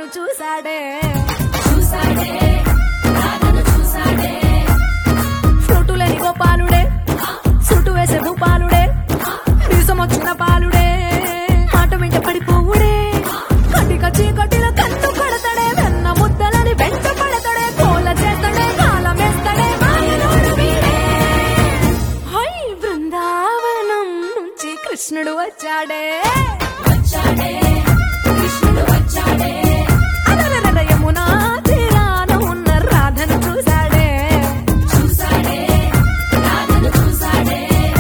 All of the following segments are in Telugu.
రాధను చూశాడే చూసాడే రాధను చూసాడే ఫ్రూటులేని గోపాలుడే సుటు వేసే భూపాలుడే మీసమొచ్చిన పాలుడే మాట వెంట పడిపోవుడే కటిక చీకటిలో కన్ను కొడతాడే వెన్న ముద్దలని వెంట పడతాడే కోల చేస్తాడే కాలమేస్తాడే మాయలోడు వీడే హై బృందావనం నుంచి కృష్ణుడు వచ్చాడే వచ్చాడే కృష్ణుడు వచ్చాడే అలరలర యమునా తీరాన ఉన్న రాధను చూశాడే చూసాడే రాధను చూసాడే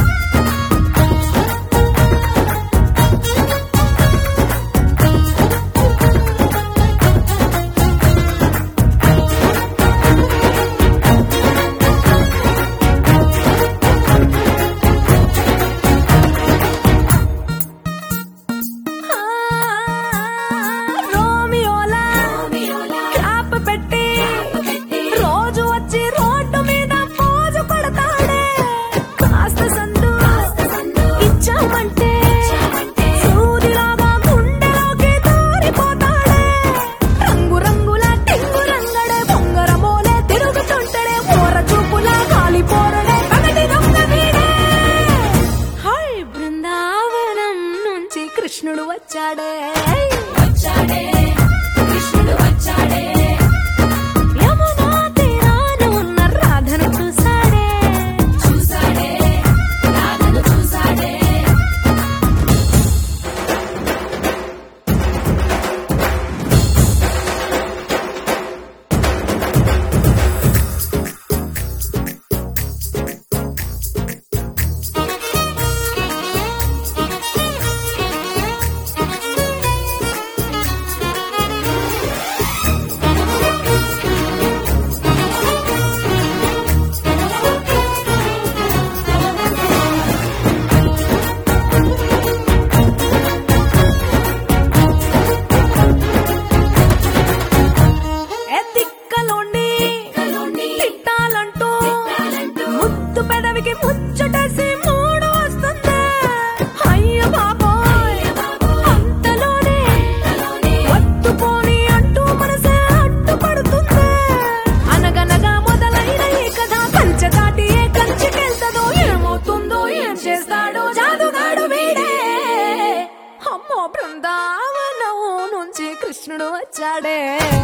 ఆ, రోమియోలా రోమియోలా క్లాప్ పెట్టి పెట్టి రోజు వచ్చి రోడ్డు మీద పోజు కొడతాడే కాస్త సందు సందు ఇచ్చామంటే ఇచ్చామంటే సూదిలాగా గుండెలోకి దూరిపోతాడే రంగు రంగుల టింగు రంగడే బొంగరమోలే తిరుగుతుంటడే మోర చూపులా కాలిపోరడే పగటి దొంగ వీడే హై బృందావనం నుంచి కృష్ణుడు వచ్చాడే వచ్చాడే కృష్ణుడు వచ్చాడే యమునా తీరాన ఉన్న రాధను చూశాడే చూసాడే రాధను చూసాడే ఏ తిక్కలోండి కలోండి తిట్టాలంటూ తిట్టాలంటూ ముద్దు పెదవికి ముచ్చటేసి మూడు వస్తుంది అయ్యో బాబోయ్ అంతలోనే కలోని వత్తుపోని అంటూ మనసే అడ్డుపడుతుంది అనగనగా మొదలైన ఈ కథ కంచె దాటి ఏ కంచెకెళ్తదో ఏమవుతుందో ఏం చేస్తాడో జాదుగాడు వీడే అమ్మో బృందావనం నుంచి కృష్ణుడు వచ్చాడే